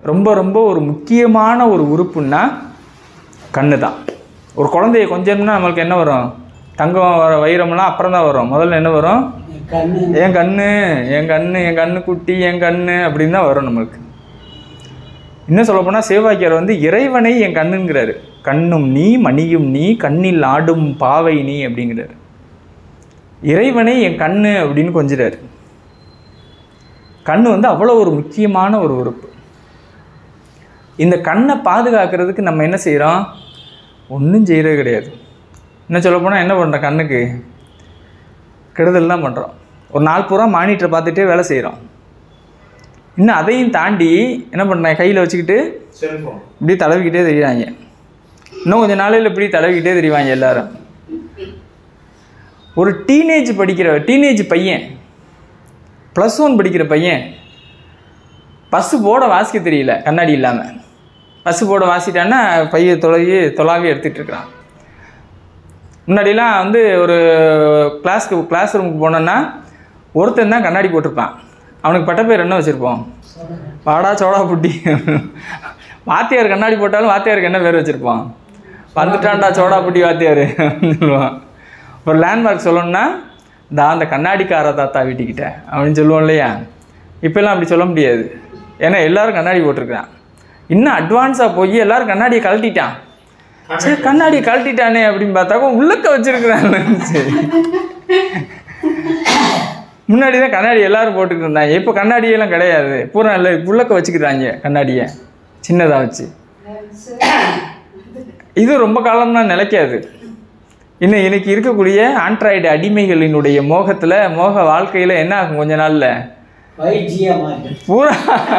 ரொம்ப ரொம்ப ஒரு முக்கியமான ஒரு உறுப்புன்னா கண்ணு தான் ஒரு குழந்தைய கொஞ்சம்னா நம்மளுக்கு என்ன வரும் தங்கம் வர வைரம்லாம் அப்புறம் தான் வரும் முதல்ல என்ன வரும் கண்ணு என் கண்ணு என் கண்ணு என் கண்ணு குட்டி என் கண்ணு அப்படின்னு தான் வரும் நம்மளுக்கு இன்னும் சொல்லப் போனால் சிவபாக்கியார் வந்து இறைவனை என் கண்ணுங்கிறாரு கண்ணும் நீ மணியும் நீ கண்ணில் ஆடும் பாவை நீ அப்படிங்கிறாரு இறைவனை என் கண்ணு அப்படின்னு கொஞ்சிறாரு கண்ணு வந்து அவ்வளோ ஒரு முக்கியமான ஒரு உறுப்பு இந்த கண்ணை பாதுகாக்கிறதுக்கு நம்ம என்ன செய்கிறோம் ஒன்றும் செய்கிறது கிடையாது இன்னும் சொல்லப் போனால் என்ன பண்ணுறோம் கண்ணுக்கு கெடுதல் தான் பண்ணுறோம் ஒரு நாள் பூரா மானிட்டரை பார்த்துட்டே வேலை செய்கிறோம் இன்னும் அதையும் தாண்டி என்ன பண்ணுறேன் கையில் வச்சுக்கிட்டு செல்போன் இப்படி தடவிக்கிட்டே தெரியுறாங்க இன்னும் கொஞ்சம் நாளையில் இப்படி தடவிக்கிட்டே தெரிவாங்க எல்லாரும் ஒரு டீனேஜ் படிக்கிற டீனேஜ் பையன் ப்ளஸ் ஒன் படிக்கிற பையன் பஸ்ஸு போட வாசிக்க தெரியல கண்ணாடி இல்லாமல் பஸ்ஸு போட வாசிட்டான்னா பைய தொலைவி தொலாவி எடுத்துகிட்டு இருக்கிறான் முன்னாடிலாம் வந்து ஒரு கிளாஸ்க்கு கிளாஸ் ரூமுக்கு போனோன்னா ஒருத்தன் தான் கண்ணாடி போட்டிருப்பான் அவனுக்கு பட்ட பேர் என்ன வச்சுருப்போம் வாடா சோடா புட்டி வாத்தியார் கண்ணாடி போட்டாலும் வாத்தியாருக்கு என்ன பேர் வச்சுருப்பான் வந்துட்டான்டா சோடா புட்டி வாத்தியார் சொல்லுவான் ஒரு லேண்ட்மார்க் சொல்லணும்னா தா அந்த கண்ணாடிக்கார தாத்தா வீட்டுக்கிட்ட அப்படின்னு சொல்லுவோம் இல்லையா இப்போல்லாம் அப்படி சொல்ல முடியாது ஏன்னா எல்லாரும் கண்ணாடி போட்டிருக்கான் இன்னும் அட்வான்ஸாக போய் எல்லாரும் கண்ணாடியை கழட்டிட்டான் சரி கண்ணாடியை கழட்டிட்டானே அப்படின்னு பார்த்தாக்கா உள்ளக்க வச்சிருக்கிறாங்க சரி முன்னாடி தான் கண்ணாடி எல்லாரும் போட்டுக்கிட்டு இருந்தாங்க இப்போ கண்ணாடியெல்லாம் கிடையாது பூரா இல்லை உள்ளக்க வச்சுக்கிறாங்க கண்ணாடியை சின்னதாக வச்சு இது ரொம்ப காலம்லாம் நிலைக்காது இன்னும் இன்னைக்கு இருக்கக்கூடிய ஆண்ட்ராய்டு அடிமைகளினுடைய மோகத்தில் மோக வாழ்க்கையில் என்ன ஆகும் கொஞ்ச நாளில் ஃபைவ் ஜியாக மாறி பூரா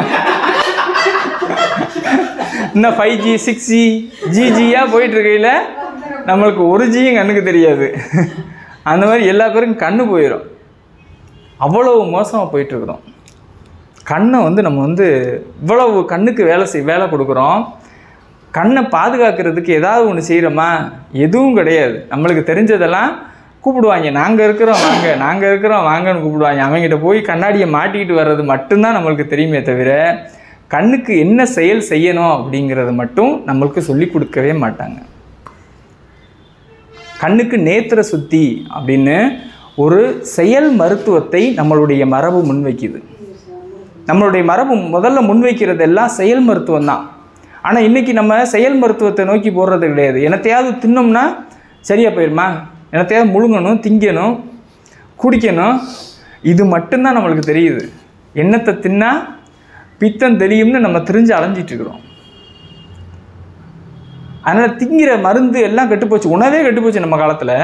இன்னும் ஃபைவ் ஜி சிக்ஸ் ஜி ஜிஜியாக போயிட்டு இருக்கையில் நம்மளுக்கு ஒரு ஜியும் கண்ணுக்கு தெரியாது அந்த மாதிரி எல்லா பேருக்கும் கண்ணு போயிடும் அவ்வளவு மோசமாக போயிட்டுருக்குறோம் கண்ணை வந்து நம்ம வந்து இவ்வளவு கண்ணுக்கு வேலை செய் வேலை கொடுக்குறோம் கண்ணை பாதுகாக்கிறதுக்கு ஏதாவது ஒன்று செய்கிறோமா எதுவும் கிடையாது நம்மளுக்கு தெரிஞ்சதெல்லாம் கூப்பிடுவாங்க நாங்கள் இருக்கிறோம் வாங்க நாங்கள் இருக்கிறோம் வாங்கன்னு கூப்பிடுவாங்க அவங்ககிட்ட போய் கண்ணாடியை மாட்டிக்கிட்டு வர்றது மட்டும்தான் நம்மளுக்கு தெரியுமே தவிர கண்ணுக்கு என்ன செயல் செய்யணும் அப்படிங்கிறது மட்டும் நம்மளுக்கு சொல்லி கொடுக்கவே மாட்டாங்க கண்ணுக்கு நேத்திர சுத்தி அப்படின்னு ஒரு செயல் மருத்துவத்தை நம்மளுடைய மரபு முன்வைக்குது நம்மளுடைய மரபு முதல்ல முன்வைக்கிறது எல்லாம் செயல் மருத்துவம் தான் ஆனால் இன்றைக்கி நம்ம செயல் மருத்துவத்தை நோக்கி போடுறது கிடையாது என்னத்தையாவது தின்னோம்னா சரியாக போயிடுமா என்னத்தையாவது முழுங்கணும் திங்கணும் குடிக்கணும் இது மட்டும்தான் நம்மளுக்கு தெரியுது என்னத்தை தின்னா பித்தம் தெரியும்னு நம்ம தெரிஞ்சு அலைஞ்சிட்டு இருக்கிறோம் அதனால் திங்கிற மருந்து எல்லாம் கெட்டுப்போச்சு உணவே கெட்டுப்போச்சு நம்ம காலத்தில்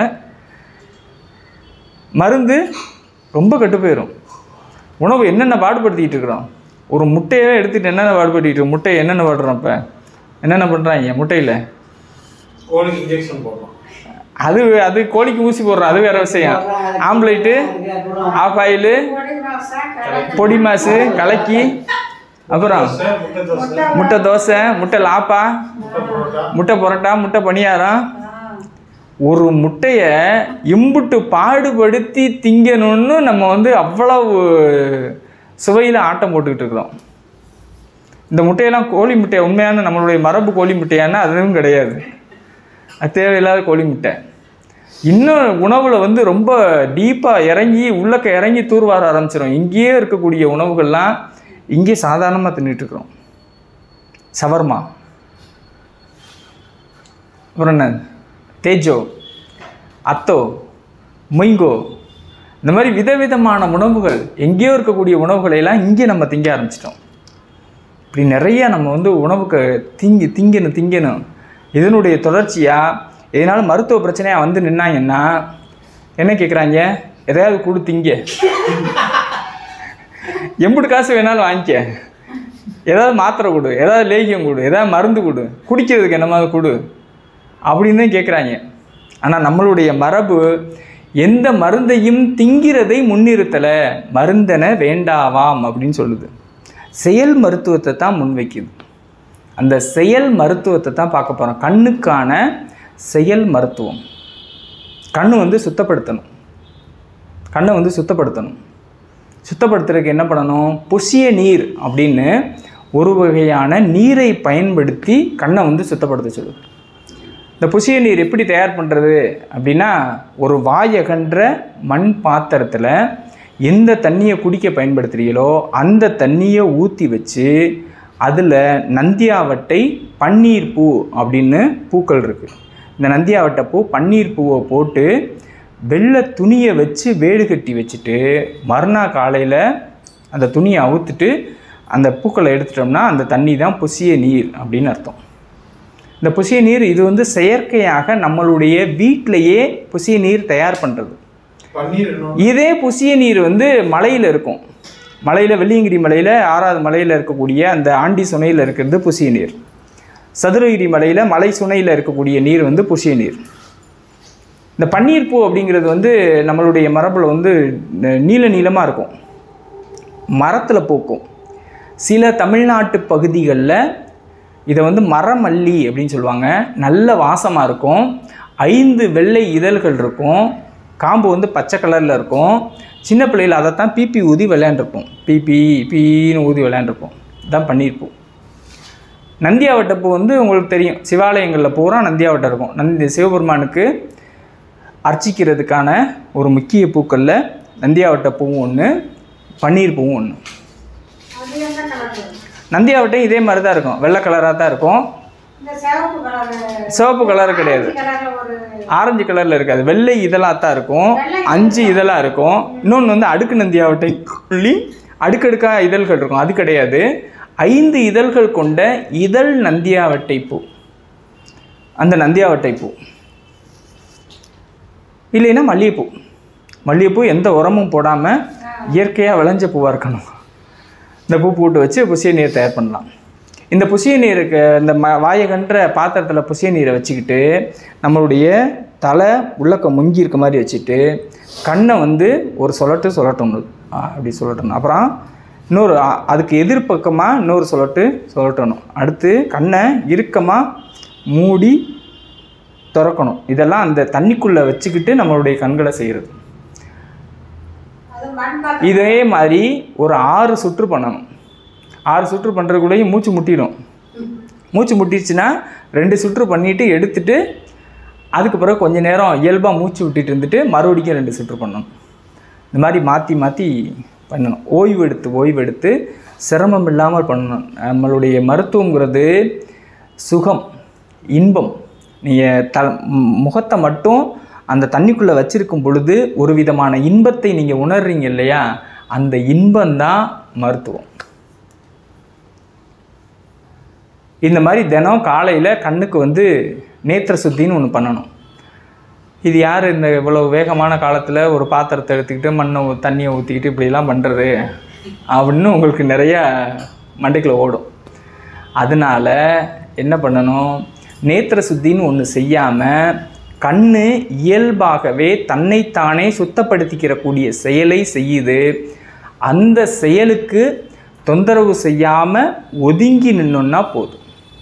மருந்து ரொம்ப கெட்டு போயிடும் உணவு என்னென்ன பாடுபடுத்திக்கிட்டு இருக்கிறோம் ஒரு முட்டையவே எடுத்துகிட்டு என்னென்ன பாடுபடுத்திட்டு இருக்கோம் முட்டையை என்னென்ன பாடுறோம் இப்போ என்னென்ன பண்ணுறாங்க முட்டையில் கோழிக்கு இன்ஜெக்ஷன் போடுறோம் அது அது கோழிக்கு ஊசி போடுறோம் அது வேற விஷயம் ஆம்லேட்டு ஆஃப் ஆயிலு பொடி மாசு கலக்கி அப்புறம் தோசை, முட்டை தோசை முட்டை தோசை முட்டை லாப்பா முட்டை பரோட்டா முட்டை பரோட்டா முட்டை பணியாரம் ஒரு முட்டையை இம்புட்டு பாடுபடுத்தி திங்கணும்னு நம்ம வந்து அவ்வளவு சுவையில் ஆட்டம் போட்டுக்கிட்டு இருக்கிறோம் இந்த முட்டையெல்லாம் கோழி முட்டை உண்மையான நம்மளுடைய மரபு கோழி முட்டையானா அதுவும் கிடையாது அது தேவையில்லாத கோழி முட்டை இன்னும் உணவில் வந்து ரொம்ப டீப்பாக இறங்கி உள்ளக்க இறங்கி தூர்வார ஆரம்பிச்சிடும் இங்கேயே இருக்கக்கூடிய உணவுகள்லாம் இங்கே சாதாரணமாக தின்னுட்டு இருக்கிறோம் சவர்மா அப்புறம் என்ன தேஜோ அத்தோ மொய்ங்கோ இந்த மாதிரி விதவிதமான உணவுகள் எங்கேயோ இருக்கக்கூடிய உணவுகளை எல்லாம் இங்கே நம்ம திங்க ஆரம்பிச்சிட்டோம் இப்படி நிறைய நம்ம வந்து உணவுக்கு திங்கி திங்கணும் திங்கணும் இதனுடைய தொடர்ச்சியாக இதனால் மருத்துவ பிரச்சனையாக வந்து நின்னாங்கன்னா என்ன கேட்குறாங்க எதையாவது கொடு திங்க எம்புட்டு காசு வேணாலும் வாங்கிக்க ஏதாவது மாத்திரை கொடு ஏதாவது லேகியம் கொடு ஏதாவது மருந்து கொடு குடிக்கிறதுக்கு என்னமாவது கொடு அப்படின்னு தான் கேட்குறாங்க ஆனால் நம்மளுடைய மரபு எந்த மருந்தையும் திங்கிறதை முன்னிறுத்தலை மருந்தென வேண்டாவாம் அப்படின்னு சொல்லுது செயல் மருத்துவத்தை தான் முன்வைக்குது அந்த செயல் மருத்துவத்தை தான் பார்க்க போகிறோம் கண்ணுக்கான செயல் மருத்துவம் கண்ணு வந்து சுத்தப்படுத்தணும் கண்ணை வந்து சுத்தப்படுத்தணும் சுத்தப்படுத்துறதுக்கு என்ன பண்ணணும் புசிய நீர் அப்படின்னு ஒரு வகையான நீரை பயன்படுத்தி கண்ணை வந்து சுத்தப்படுத்த சொல்லுது இந்த புசிய நீர் எப்படி தயார் பண்ணுறது அப்படின்னா ஒரு வாயகன்ற மண் பாத்திரத்தில் எந்த தண்ணியை குடிக்க பயன்படுத்துகிறீங்களோ அந்த தண்ணியை ஊற்றி வச்சு அதில் நந்தியாவட்டை பன்னீர் பூ அப்படின்னு பூக்கள் இருக்குது இந்த நந்தியாவட்டை பூ பன்னீர் பூவை போட்டு வெள்ளை துணியை வச்சு வேடு கட்டி வச்சுட்டு மறுநாள் காலையில் அந்த துணியை அவுத்துட்டு அந்த பூக்களை எடுத்துட்டோம்னா அந்த தண்ணி தான் புசிய நீர் அப்படின்னு அர்த்தம் இந்த புசிய நீர் இது வந்து செயற்கையாக நம்மளுடைய வீட்டிலையே புசிய நீர் தயார் பண்ணுறது பன்னீர் இன்னும் இதே புசிய நீர் வந்து மலையில் இருக்கும் மலையில் வெள்ளியங்கிரி மலையில் ஆறாவது மலையில் இருக்கக்கூடிய அந்த ஆண்டி சுனையில் இருக்கிறது புசிய நீர் சதுரகிரி மலையில் மலை சுனையில் இருக்கக்கூடிய நீர் வந்து புசிய நீர் இந்த பன்னீர் பூ அப்படிங்கிறது வந்து நம்மளுடைய மரபில் வந்து ந- நீல நீளமாக இருக்கும் மரத்தில் பூக்கும் சில தமிழ்நாட்டு பகுதிகளில் இதை வந்து மரமல்லி அப்படின்னு சொல்லுவாங்க நல்ல வாசமாக இருக்கும் ஐந்து வெள்ளை இதழ்கள் இருக்கும் காம்பு வந்து பச்சை கலரில் இருக்கும் சின்ன பிள்ளைகள் அதைத்தான் பிபி ஊதி விளையாண்டுருப்போம் பிபி பீன்னு ஊதி விளையாண்டுருப்போம் இதுதான் பன்னீர் பூ நந்தியாவட்டை பூ வந்து உங்களுக்கு தெரியும் சிவாலயங்களில் பூரா நந்தியாவட்டம் இருக்கும் நந்தி சிவபெருமானுக்கு அர்ச்சிக்கிறதுக்கான ஒரு முக்கிய பூக்களில் நந்தியாவட்டை பூவும் ஒன்று பன்னீர் பூவும் ஒன்று அது என்ன கலர் நந்தியாவட்டம் இதே மாதிரி தான் இருக்கும் வெள்ளை கலராக தான் இருக்கும் இந்த சிவப்பு கலர் சிவப்பு கலர் கிடையாது கலர்ல ஒரு ஆரஞ்சு கலரில் இருக்காது வெள்ளை இதழாக தான் இருக்கும் வெள்ளை அஞ்சு இதழாக இருக்கும் இன்னொன்று வந்து அடுக்கு நந்தியாவட்டை சொல்லி அடுக்கடுக்காக இதழ்கள் இருக்கும் அது கிடையாது ஐந்து இதழ்கள் கொண்ட இதழ் நந்தியாவட்டை பூ அந்த நந்தியாவட்டை பூ இல்லைன்னா மல்லிகைப்பூ மல்லிகைப்பூ எந்த உரமும் போடாமல் இயற்கையாக விளைஞ்ச பூவாக இருக்கணும் இந்த பூ போட்டு வச்சு புசிய நீர் தயார் பண்ணலாம் இந்த புசிய நீருக்கு இந்த ம வாயகன்ற பாத்திரத்தில் புசிய நீரை வச்சுக்கிட்டு நம்மளுடைய தலை உள்ளக்க முங்கி இருக்க மாதிரி வச்சுட்டு கண்ணை வந்து ஒரு சொலட்டு சொல்லட்டணும் அப்படி சொல்லட்டணும் அப்புறம் இன்னொரு அ- அதுக்கு எதிர்பக்கமாக இன்னொரு சொலட்டு சொல்லட்டணும் அடுத்து கண்ணை இறுக்கமாக மூடி திறக்கணும் இதெல்லாம் அந்த தண்ணிக்குள்ளே வச்சுக்கிட்டு நம்மளுடைய கண்களை செய்கிறது அது மண் பாத்திரம் இதே மாதிரி ஒரு ஆறு சுற்று பண்ணணும் ஆறு சுற்று பண்ணுறதுக்குள்ளேயும் மூச்சு முட்டிடும் மூச்சு முட்டிடுச்சுன்னா ரெண்டு சுற்று பண்ணிவிட்டு எடுத்துட்டு அதுக்கு பிறகு கொஞ்ச நேரம் இயல்பாக மூச்சு விட்டுட்டு இருந்துட்டு மறுபடியும் ரெண்டு சுற்று பண்ணணும் இந்த மாதிரி மாற்றி மாற்றி பண்ணணும் ஓய்வு எடுத்து ஓய்வு எடுத்து சிரமம் இல்லாமல் பண்ணணும் நம்மளுடைய மருத்துவங்கிறது சுகம் இன்பம் நீங்கள் த ம், முகத்தை மட்டும் அந்த தண்ணிக்குள்ளே வச்சிருக்கும் பொழுது ஒரு விதமான இன்பத்தை நீங்கள் உணர்றீங்க இல்லையா அந்த இன்பம்தான் மருத்துவம் இந்த மாதிரி தினம் காலையில் கண்ணுக்கு வந்து நேத்திர சுத்தின்னு ஒன்று பண்ணணும் இது யார் இந்த இவ்வளோ வேகமான காலத்தில் ஒரு பாத்திரத்தை எடுத்துக்கிட்டு மண்ணை ஊ- தண்ணியை ஊற்றிக்கிட்டு இப்படிலாம் பண்ணுறது அப்படின்னு உங்களுக்கு நிறைய மண்டைக்குள்ள ஓடும் அதனால என்ன பண்ணணும் நேத்திர சுத்தின்னு ஒன்று செய்யாமல் கண்ணு இயல்பாகவே தன்னைத்தானே சுத்தப்படுத்திக்கிற கூடிய செயலை செய்யுது அந்த செயலுக்கு தொந்தரவு செய்யாமல் ஒதுங்கி நின்னோன்னா போதும்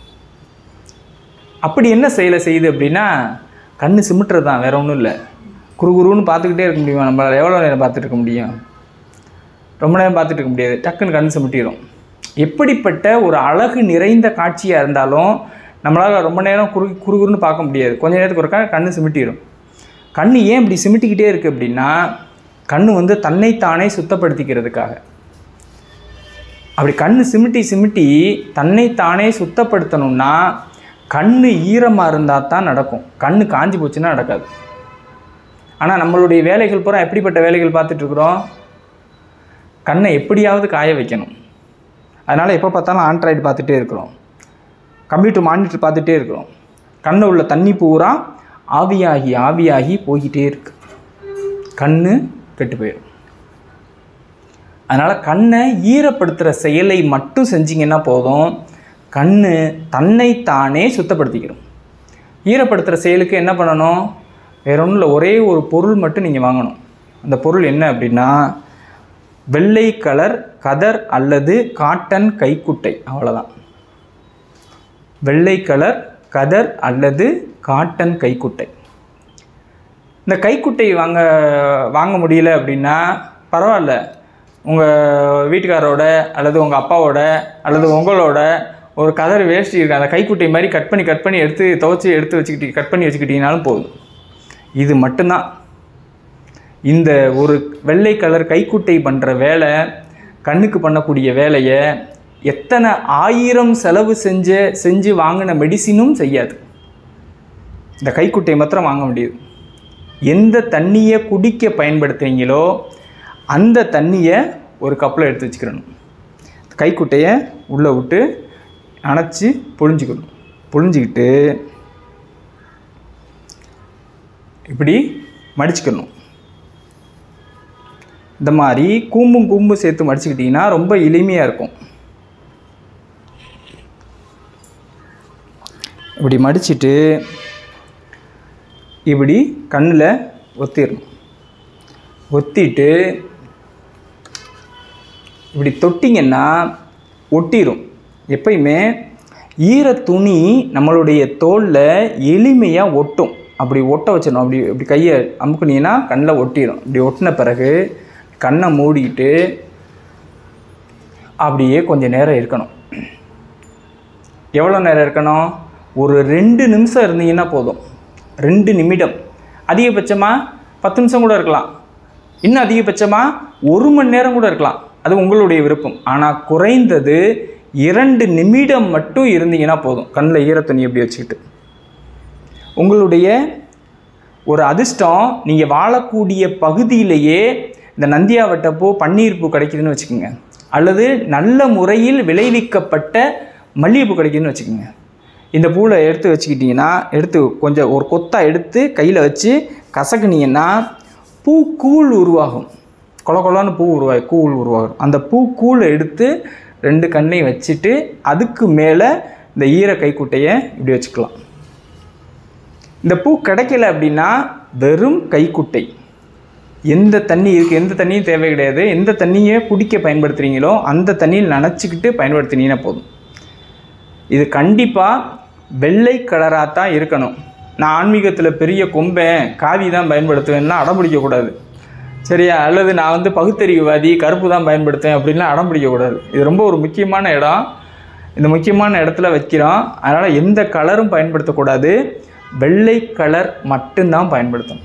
அப்படி என்ன செயலை செய்யுது அப்படின்னா கண்ணு சிமிட்டுறது தான் வேற ஒன்றும் இல்லை குறுகுருன்னு பார்த்துக்கிட்டே இருக்க முடியுமா நம்மளால் எவ்வளோ நேரம் பார்த்துட்டு இருக்க முடியும் ரொம்ப நேரம் பார்த்துட்டு இருக்க முடியாது டக்குன்னு கண் சிமிட்டிடும் எப்படிப்பட்ட ஒரு அழகு நிறைந்த காட்சியாக இருந்தாலும் நம்மளால் ரொம்ப நேரம் குறு குறுகுறுன்னு பார்க்க முடியாது கொஞ்ச நேரத்துக்கு ஒருக்கா கண்ணு சிமிட்டிடும் கண் ஏன் இப்படி சிமிட்டிக்கிட்டே இருக்குது அப்படின்னா கண் வந்து தன்னைத்தானே சுத்தப்படுத்திக்கிறதுக்காக அப்படி கண்ணு சிமிட்டி சிமிட்டி தன்னைத்தானே சுத்தப்படுத்தணும்னா கண்ணு ஈரமாக இருந்தால் தான் நடக்கும் கண்ணு காஞ்சி போச்சுன்னா நடக்காது ஆனால் நம்மளுடைய வேலைகள் பூரா எப்படிப்பட்ட வேலைகள் பார்த்துட்டு இருக்கிறோம் கண்ணை எப்படியாவது காய வைக்கணும் அதனால் எப்போ பார்த்தாலும் ஆண்ட்ராய்டு பார்த்துட்டே இருக்கிறோம் கம்ப்யூட்டர் மானிட்டர் பார்த்துட்டே இருக்கிறோம் கண்ணில் உள்ள தண்ணி பூரா ஆவியாகி ஆவியாகி போய்கிட்டே இருக்கு கண்ணு கெட்டு போயிடும் அதனால் கண்ணை ஈரப்படுத்துகிற செயலை மட்டும் செஞ்சீங்கன்னா போதும் கண்ணு தன்னைத்தானே சுத்தப்படுத்திக்கிறோம் ஈரப்படுத்துகிற செயலுக்கு என்ன பண்ணணும் வேற ஒன்றும் இல்லை ஒரே ஒரு பொருள் மட்டும் நீங்கள் வாங்கணும் அந்த பொருள் என்ன அப்படின்னா வெள்ளை கலர் கதர் அல்லது காட்டன் கைக்குட்டை அவ்வளோதான் வெள்ளை கலர் கதர் அல்லது காட்டன் கைக்குட்டை இந்த கைக்குட்டை வாங்க வாங்க முடியல அப்படின்னா பரவாயில்ல உங்கள் வீட்டுக்காரோட அல்லது உங்கள் அப்பாவோட அல்லது உங்களோட ஒரு கதர் வேஷ்டி இருக்கு அந்த கைக்குட்டை மாதிரி கட் பண்ணி கட் பண்ணி எடுத்து துவைச்சி எடுத்து வச்சுக்கிட்டு கட் பண்ணி வச்சுக்கிட்டீங்கனாலும் போதும் இது மட்டும்தான் இந்த ஒரு வெள்ளை கலர் கைக்குட்டை பண்ணுற வேலை கண்ணுக்கு பண்ணக்கூடிய வேலையை எத்தனை ஆயிரம் செலவு செஞ்ச செஞ்சு வாங்கின மெடிசினும் செய்யாது இந்த கைக்குட்டை மாத்திரம் வாங்க முடியுது எந்த தண்ணியை குடிக்க பயன்படுத்துறீங்களோ அந்த தண்ணியை ஒரு கப்பில் எடுத்து வச்சுக்கிறணும் கைக்குட்டையை உள்ளே விட்டு அணைச்சி புழிஞ்சிக்கணும் புழிஞ்சிக்கிட்டு இப்படி மடிச்சுக்கணும் இந்த மாதிரி கூம்பும் கூம்பும் சேர்த்து மடிச்சுக்கிட்டிங்கன்னா ரொம்ப எளிமையாக இருக்கும் இப்படி மடிச்சிட்டு இப்படி கண்ணில் ஒத்திடணும் ஒத்திட்டு இப்படி தொட்டிங்கன்னா ஒட்டிரும் எப்பயுமே ஈர துணி நம்மளுடைய தோலில் எளிமையாக ஒட்டும் அப்படி ஒட்ட வச்சிடணும் அப்படி இப்படி கையை அமுக்குனீங்கன்னா கண்ணில் ஒட்டிடும் இப்படி ஒட்டின பிறகு கண்ணை மூடிக்கிட்டு அப்படியே கொஞ்சம் நேரம் இருக்கணும் எவ்வளோ நேரம் இருக்கணும் ஒரு ரெண்டு நிமிஷம் இருந்தீங்கன்னா போதும் ரெண்டு நிமிடம் அதிகபட்சமாக பத்து நிமிஷம் கூட இருக்கலாம் இன்னும் அதிகபட்சமாக ஒரு மணி நேரம் கூட இருக்கலாம் அது உங்களுடைய விருப்பம் ஆனால் குறைந்தது இரண்டு நிமிடம் மட்டும் இருந்தீங்கன்னா போதும் கண்ணில் ஈரத்துணி எப்படி வச்சுக்கிட்டு உங்களுடைய ஒரு அதிர்ஷ்டம் நீங்கள் வாழக்கூடிய பகுதியிலேயே இந்த நந்தியாவட்டப்பூ பன்னீர் பூ கிடைக்குதுன்னு வச்சுக்கோங்க அல்லது நல்ல முறையில் விளைவிக்கப்பட்ட மல்லிகைப்பூ கிடைக்குதுன்னு வச்சுக்கோங்க இந்த பூவில் எடுத்து வச்சுக்கிட்டிங்கன்னா எடுத்து கொஞ்சம் ஒரு கொத்தா எடுத்து கையில் வச்சு கசக்குனீங்கன்னா பூ கூழ் உருவாகும் கொல கொலன்னு பூ உருவாகி கூழ் உருவாகும் அந்த பூ கூழை எடுத்து ரெண்டு கண்ணையும் வச்சுட்டு அதுக்கு மேலே இந்த ஈர கைக்குட்டையை இப்படி வச்சுக்கலாம் இந்த பூ கிடைக்கல அப்படின்னா வெறும் கைக்குட்டை எந்த தண்ணி இருக்குது எந்த தண்ணியும் தேவை கிடையாது எந்த தண்ணியை குடிக்க பயன்படுத்துகிறீங்களோ அந்த தண்ணியில் நனைச்சிக்கிட்டு பயன்படுத்தினீங்கன்னா போதும் இது கண்டிப்பாக வெள்ளை கலராக தான் இருக்கணும் நான் ஆன்மீகத்தில் பெரிய கொம்பேன் காவி தான் பயன்படுத்துவேன்னா அடம் பிடிக்கக்கூடாது சரியா அல்லது நான் வந்து பகுத்தறிவுவாதி கருப்பு தான் பயன்படுத்துவேன் அப்படின்லாம் அடம் பிடிக்கக்கூடாது இது ரொம்ப ஒரு முக்கியமான இடம் இந்த முக்கியமான இடத்துல வைக்கிறோம் அதனால் எந்த கலரும் பயன்படுத்தக்கூடாது வெள்ளை கலர் மட்டும்தான் பயன்படுத்தணும்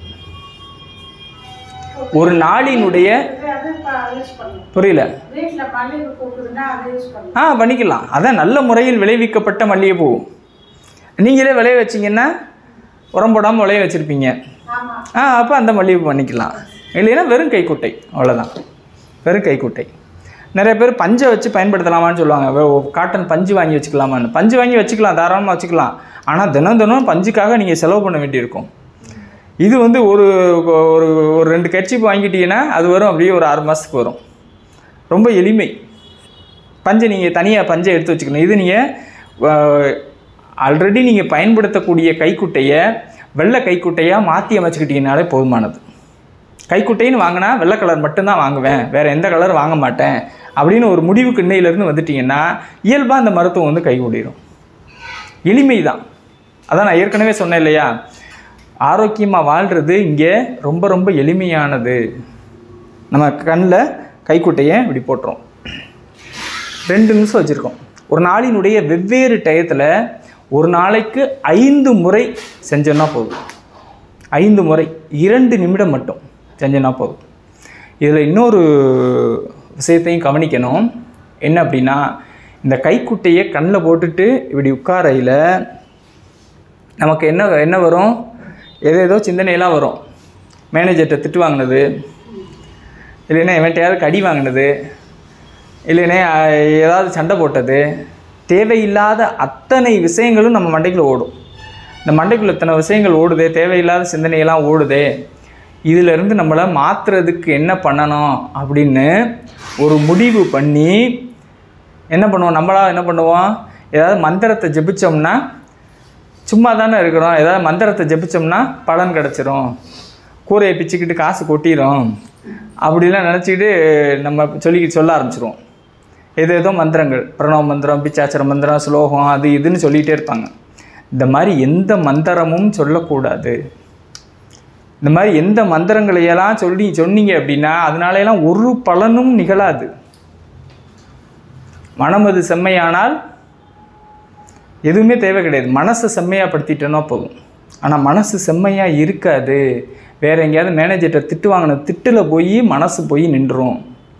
ஒரு நாளினுடைய இது அது இப்போ யூஸ் பண்ணலாம் புரியல வீட்டில் மல்லிகை பூக்குதுன்னா அதை யூஸ் பண்ணலாம் ஆ பண்ணிக்கலாம் அதான் நல்ல முறையில் விளைவிக்கப்பட்ட மல்லிகைப்பூ நீங்களே விளைய வச்சிங்கன்னா உரம் போடாமல் விளைய வச்சுருப்பீங்க ஆமாம் ஆ அப்போ அந்த மல்லிகைப்பூ பண்ணிக்கலாம் இல்லைன்னா வெறும் கைக்குட்டை அவ்வளோதான் வெறும் கைக்குட்டை நிறைய பேர் பஞ்சை வச்சு பயன்படுத்தலாமான்னு சொல்லுவாங்க வெ- காட்டன் பஞ்சு வாங்கி வச்சுக்கலாமான்னு பஞ்சு வாங்கி வச்சுக்கலாம் தாராளமாக வச்சுக்கலாம் ஆனால் தினம் தினம் பஞ்சுக்காக நீங்கள் செலவு பண்ண வேண்டியிருக்கும் இது வந்து ஒரு ஒரு ஒரு ரெண்டு கட்சிப்பு வாங்கிட்டீங்கன்னா அது வரும் அப்படியே ஒரு ஆறு மாதத்துக்கு வரும் ரொம்ப எளிமை பஞ்சை நீங்கள் தனியாக பஞ்சை எடுத்து வச்சுக்கணும் இது நீங்கள் ஆல்ரெடி நீங்கள் பயன்படுத்தக்கூடிய கைக்குட்டையை வெள்ளை கைக்குட்டையாக மாற்றி அமைச்சுக்கிட்டீங்கனாலே போதுமானது கைக்குட்டைன்னு வாங்கினா வெள்ளை கலர் மட்டும்தான் வாங்குவேன் வேறு எந்த கலர் வாங்க மாட்டேன் அப்படின்னு ஒரு முடிவுக்கு இன்னையிலேருந்து வந்துட்டீங்கன்னா இயல்பாக அந்த மருத்துவம் வந்து கைகூடிடும் எளிமை தான் அதான் நான் ஏற்கனவே சொன்னேன் இல்லையா ஆரோக்கியமாக வாழ்கிறது இங்கே ரொம்ப ரொம்ப எளிமையானது நம்ம கண்ணில் கைக்குட்டையை இப்படி போட்டுரும் ரெண்டு நிமிஷம் வச்சுருக்கோம் ஒரு நாளினுடைய வெவ்வேறு டயத்தில் ஒரு நாளைக்கு ஐந்து முறை செஞ்சோன்னா போதும் ஐந்து முறை இரண்டு நிமிடம் மட்டும் செஞ்சோன்னா போதும் இதில் இன்னொரு விஷயத்தையும் கவனிக்கணும் என்ன அப்படின்னா இந்த கைக்குட்டையை கண்ணில் போட்டுட்டு இப்படி உட்காரையில் நமக்கு என்ன என்ன வரும் ஏதோ ஏதோ சிந்தனையெல்லாம் வரும் மேனேஜர்கிட்ட திட்டு வாங்கினது இல்லைன்னா இவன்ட்டையாவது கடி வாங்கினது இல்லைன்னா அஹ், ஏதாவது சண்டை போட்டது தேவையில்லாத அத்தனை விஷயங்களும் நம்ம மண்டைக்குள்ள ஓடும் இந்த மண்டைக்குள்ள இத்தனை விஷயங்கள் ஓடுதே தேவையில்லாத சிந்தனையெல்லாம் ஓடுதே இதிலிருந்து நம்மளை மாற்றுறதுக்கு என்ன பண்ணணும் அப்படின்னு ஒரு முடிவு பண்ணி என்ன பண்ணுவோம் நம்மளா என்ன பண்ணுவோம் ஏதாவது மந்திரத்தை ஜெபிச்சோம்னா சும்மா தானே இருக்கிறோம் ஏதாவது மந்திரத்தை ஜெபிச்சோம்னா பலன் கிடச்சிரும் கூரையை பிச்சுக்கிட்டு காசு கொட்டிடும் அப்படிலாம் நினச்சிக்கிட்டு நம்ம சொல்லி சொல்ல ஆரம்பிச்சிருவோம் ஏதோ ஏதோ மந்திரங்கள் பிரணவ மந்திரம் பிச்சாச்சர மந்திரம் ஸ்லோகம் அது இதுன்னு சொல்லிகிட்டே இருப்பாங்க இந்த மாதிரி எந்த மந்திரமும் சொல்லக்கூடாது இந்த மாதிரி எந்த மந்திரங்களையெல்லாம் சொல்லி சொன்னீங்க அப்படின்னா அதனாலெல்லாம் ஒரு பலனும் நிகழாது மனம் அது செம்மையானால் எதுவுமே தேவை கிடையாது மனசை செம்மையாப்படுத்திட்டோன்னா போதும் ஆனால் மனசு செம்மையாக இருக்காது வேற எங்கேயாவது மேனேஜர்கிட்ட திட்டு வாங்கின திட்டில் போய் மனசு போய் நின்றும்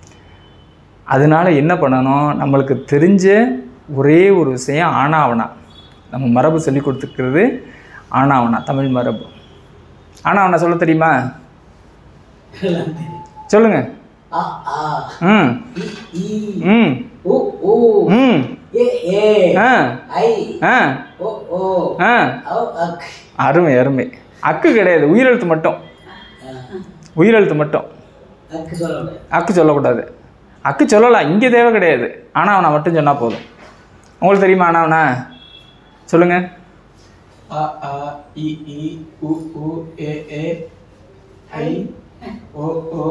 அதனால என்ன பண்ணணும் நம்மளுக்கு தெரிஞ்ச ஒரே ஒரு விஷயம் ஆனாவனா நம்ம மரபு சொல்லி கொடுத்துருக்கிறது ஆனாவனா தமிழ் மரபு ஆனாவனா சொல்ல தெரியுமா எல்லாம் தெரியும். சொல்லுங்க ஆ ஆ ம் இ ஈ ம் உ ஊ ம் ஏ ஏ ஆ ஐ ஆ ஓ ஓ ஆ ஔ அக் அருமை அருமை அக்கு கிடையாது உயிரெழுத்து மட்டும் ஆ, உயிரெழுத்து மட்டும் அக்கு சொல்லக்கூடாது அக்கு சொல்லக்கூடாது அக்கு சொல்லலாம் இங்கே தேவை கிடையாது ஆனால் அவனை மட்டும் சொன்னால் போதும் உங்களுக்கு தெரியுமா ஆனாவனா சொல்லுங்க அ ஆ இ ஈ உ உ ஏ ஏ ஐ ஓ ஓ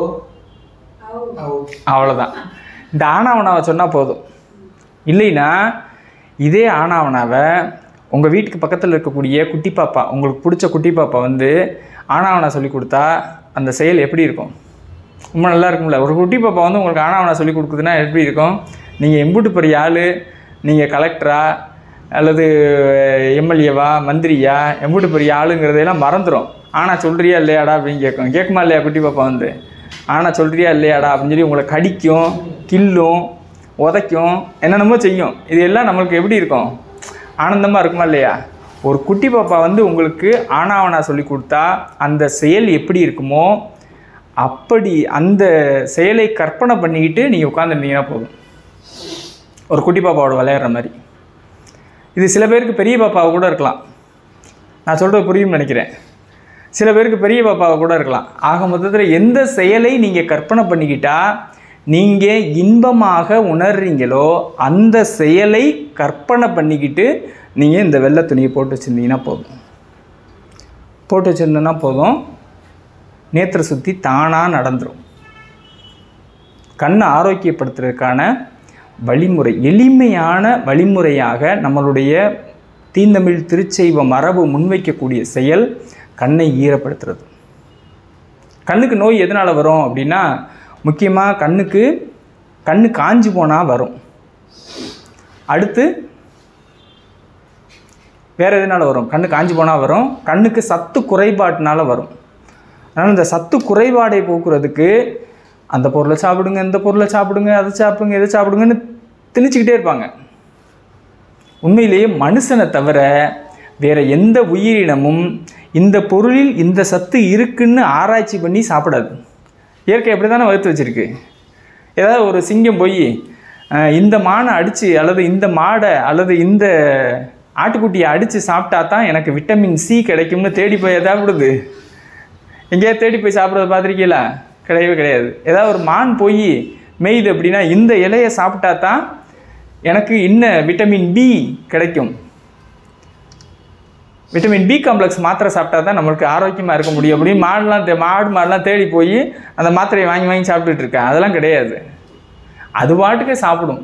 ஔ அவ்வளோதான் இந்த ஆனாவனாவை சொன்னால் போதும் இல்லைன்னா இதே ஆனாவனாவை உங்கள் வீட்டுக்கு பக்கத்தில் இருக்கக்கூடிய குட்டி பாப்பா உங்களுக்கு பிடிச்ச குட்டி பாப்பா வந்து ஆனாவனா சொல்லி கொடுத்தா அந்த செயல் எப்படி இருக்கும் ரொம்ப நல்லா இருக்கும்ல ஒரு குட்டி பாப்பா வந்து உங்களுக்கு ஆனாவனா சொல்லி கொடுக்குதுன்னா எப்படி இருக்கும் நீங்கள் எம்புட்டு பெரிய ஆள் நீங்கள் கலெக்டரா அல்லது எம்எல்ஏவா மந்திரியா எம்புட்டு பெரிய ஆளுங்கிறதையெல்லாம் மறந்துடும் ஆனால் சொல்கிறியா இல்லையாடா அப்படின்னு கேட்கும் கேட்குமா இல்லையா குட்டி பாப்பா வந்து ஆனால் சொல்கிறியா இல்லையாடா அப்படின்னு சொல்லி உங்களை கடிக்கும் கில்லும் உதைக்கும் என்னென்னமோ செய்யும் இது எல்லாம் நம்மளுக்கு எப்படி இருக்கும் ஆனந்தமாக இருக்குமா இல்லையா ஒரு குட்டி பாப்பா வந்து உங்களுக்கு ஆனாவனா சொல்லி கொடுத்தா அந்த செயல் எப்படி இருக்குமோ அப்படி அந்த செயலை கற்பனை பண்ணிக்கிட்டு நீங்கள் உட்காந்துருந்தீங்கன்னா போதும் ஒரு குட்டி பாப்பாவோட விளையாடுற மாதிரி இது சில பேருக்கு பெரிய பாப்பாவை கூட இருக்கலாம் நான் சொல்கிறது புரியும்னு நினைக்கிறேன் சில பேருக்கு பெரிய பாப்பாவை கூட இருக்கலாம் ஆக மொத்தத்தில் எந்த செயலை நீங்கள் கற்பனை பண்ணிக்கிட்டா நீங்கள் இன்பமாக உணர்றீங்களோ அந்த செயலை கற்பனை பண்ணிக்கிட்டு நீங்கள் இந்த வெள்ளை துணியை போட்டு வச்சுருந்தீங்கன்னா போதும் போட்டு வச்சுருந்தோன்னா போதும் நேத்திர சுத்தி தானாக நடந்துடும் கண்ணை ஆரோக்கியப்படுத்துறதுக்கான வழிமுறை எளிமையான வழிமுறையாக நம்மளுடைய தீந்தமிழ் திருச்செய்வ மரபு முன்வைக்கக்கூடிய செயல் கண்ணை ஈரப்படுத்துறது கண்ணுக்கு நோய் எதனால் வரும் அப்படின்னா முக்கியமாக கண்ணுக்கு கண்ணு காஞ்சி போனால் வரும் அடுத்து வேறு எதனால் வரும் கண்ணு காஞ்சி போனால் வரும் கண்ணுக்கு சத்து குறைபாட்டினால வரும் அதனால் இந்த சத்து குறைபாடை போக்குறதுக்கு அந்த பொருளை சாப்பிடுங்க இந்த பொருளை சாப்பிடுங்க அதை சாப்பிடுங்க இதை சாப்பிடுங்கன்னு திணிச்சுக்கிட்டே இருப்பாங்க உண்மையிலேயே மனுஷனை தவிர வேற எந்த உயிரினமும் இந்த பொருளில் இந்த சத்து இருக்குன்னு ஆராய்ச்சி பண்ணி சாப்பிடாது இயற்கை அப்படி தானே வகுத்து வச்சிருக்கு ஏதாவது ஒரு சிங்கம் போய் அஹ், இந்த மானை அடித்து அல்லது இந்த மாடை அல்லது இந்த ஆட்டுக்குட்டியை அடித்து சாப்பிட்டா தான் எனக்கு விட்டமின் சி கிடைக்கும்னு தேடி போய் சாப்பிடுது எங்கேயாவது தேடி போய் சாப்பிட்றத பார்த்துருக்கீங்களா கிடையவே கிடையாது ஏதாவது ஒரு மான் போய் மேயுது அப்படின்னா இந்த இலையை சாப்பிட்டா தான் எனக்கு இன்ன விட்டமின் பி கிடைக்கும் விட்டமின் பி காம்ப்ளெக்ஸ் மாத்திரை சாப்பிட்டா தான் நம்மளுக்கு ஆரோக்கியமாக இருக்க முடியும் அப்படின்னு மாடுலாம் தே- மாடு மாடுலாம் தேடி போய் அந்த மாத்திரையை வாங்கி வாங்கி சாப்பிட்டுட்டு இருக்கேன் அதெல்லாம் கிடையாது அது பாட்டுக்கு சாப்பிடும்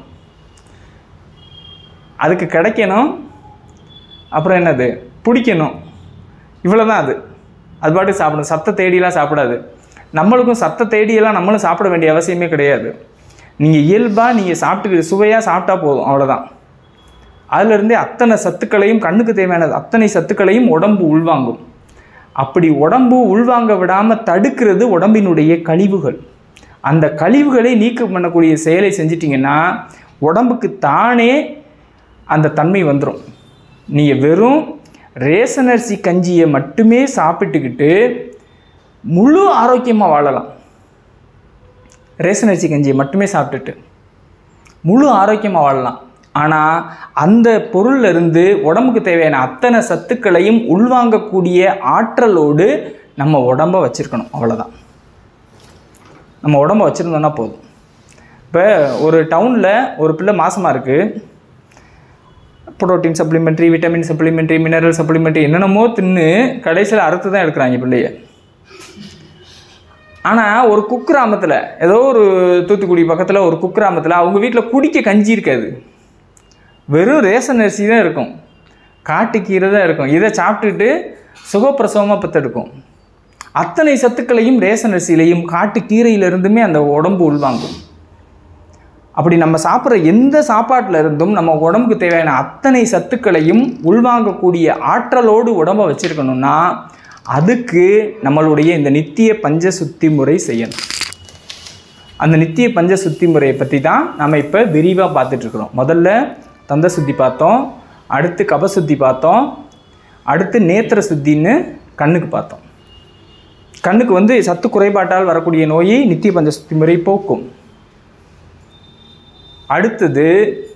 அதுக்கு கிடைக்கணும் அப்புறம் என்னது பிடிக்கணும் இவ்வளோ தான் அது அது பாட்டுக்கு சாப்பிடும் சத்தை தேடிலாம் சாப்பிடாது நம்மளுக்கும் சத்தை தேடியெல்லாம் நம்மளும் சாப்பிட வேண்டிய அவசியமே கிடையாது நீங்கள் இயல்பாக நீங்கள் சாப்பிட்டு சுவையாக சாப்பிட்டா போதும் அவ்வளோதான் அதிலிருந்தே அத்தனை சத்துக்களையும் கண்ணுக்கு தேவையான அத்தனை சத்துக்களையும் உடம்பு உள்வாங்கும் அப்படி உடம்பு உள்வாங்க விடாமல் தடுக்கிறது உடம்பினுடைய கழிவுகள் அந்த கழிவுகளை நீக்கம் பண்ணக்கூடிய செயலை செஞ்சிட்டிங்கன்னா உடம்புக்கு தானே அந்த தன்மை வந்துடும் நீங்கள் வெறும் ரேசன் அரிசி கஞ்சியை மட்டுமே சாப்பிட்டுக்கிட்டு முழு ஆரோக்கியமாக வாழலாம் ரேசன் அரிசி கஞ்சியை மட்டுமே சாப்பிட்டுட்டு முழு ஆரோக்கியமாக வாழலாம் ஆனால் அந்த பொருள்ல இருந்து உடம்புக்கு தேவையான அத்தனை சத்துக்களையும் உள்வாங்கக்கூடிய ஆற்றலோடு நம்ம உடம்ப வச்சுருக்கணும் அவ்வளோதான் நம்ம உடம்ப வச்சுருந்தோன்னா போதும் இப்போ ஒரு டவுனில் ஒரு பிள்ளை மாசமாக இருக்குது protein supplementary vitamin supplementary mineral supplementary என்னென்னமோ தின்னு கடைசியில் அறுத்து தான் எடுக்கிறாங்க பிள்ளைய ஆனால் ஒரு குக்கிராமத்தில் ஏதோ ஒரு தூத்துக்குடி பக்கத்தில் ஒரு குக்கிராமத்தில் அவங்க வீட்டில் குடிக்க கஞ்சி இருக்காது வெறும் ரேஷன் அரிசி தான் இருக்கும் காட்டுக்கீரை தான் இருக்கும் இதை சாப்பிட்டுட்டு சுகப்பிரசவமாக பெற்றெடுக்கும் அத்தனை சத்துக்களையும் ரேஷன் அரிசியிலையும் காட்டு கீரையிலிருந்துமே அந்த உடம்பு உள்வாங்கும் அப்படி நம்ம சாப்பிட்ற எந்த சாப்பாட்டில் இருந்தும் நம்ம உடம்புக்கு தேவையான அத்தனை சத்துக்களையும் உள்வாங்கக்கூடிய ஆற்றலோடு உடம்பை வச்சிருக்கணும்னா அதுக்கு நம்மளுடைய இந்த நித்திய பஞ்ச சுத்தி முறை செய்யணும் அந்த நித்திய பஞ்ச சுத்தி முறையை பற்றி தான் நம்ம இப்போ விரிவாக பார்த்துட்ருக்குறோம் முதல்ல தந்த சுத்தி பார்த்தோம் அடுத்து கப சுத்தி பார்த்தோம் அடுத்து நேத்திர சுத்தின்னு கண்ணுக்கு பார்த்தோம் கண்ணுக்கு வந்து சத்து குறைபாட்டால் வரக்கூடிய நோயை நித்திய பஞ்ச சுத்தி முறை போக்கும் அடுத்தது